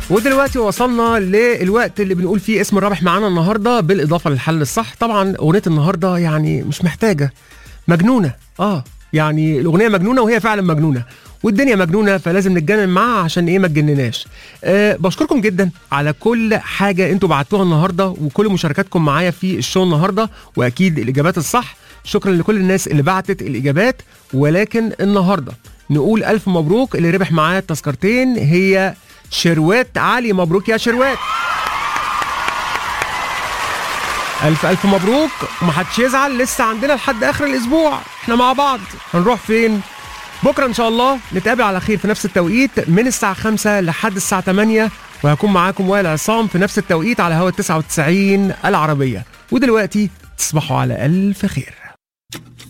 ودلوقتي وصلنا للوقت اللي بنقول فيه اسم الرابح معانا النهارده بالاضافه للحل الصح طبعا اغنيه النهارده يعني مش محتاجه مجنونه اه يعني الاغنيه مجنونه وهي فعلا مجنونه والدنيا مجنونه فلازم نتجنن معاها عشان ايه ما تجنناش أه بشكركم جدا على كل حاجه انتوا بعتوها النهارده وكل مشاركاتكم معايا في الشو النهارده واكيد الاجابات الصح شكرا لكل الناس اللي بعتت الاجابات ولكن النهارده نقول الف مبروك اللي ربح معاه تذكرتين هي شروات علي مبروك يا شروات ألف ألف مبروك ومحدش يزعل لسه عندنا لحد آخر الأسبوع احنا مع بعض هنروح فين بكرة إن شاء الله نتقابل على خير في نفس التوقيت من الساعة 5 لحد الساعة 8 وهكون معاكم وائل عصام في نفس التوقيت على هوا 99 العربية ودلوقتي تصبحوا على ألف خير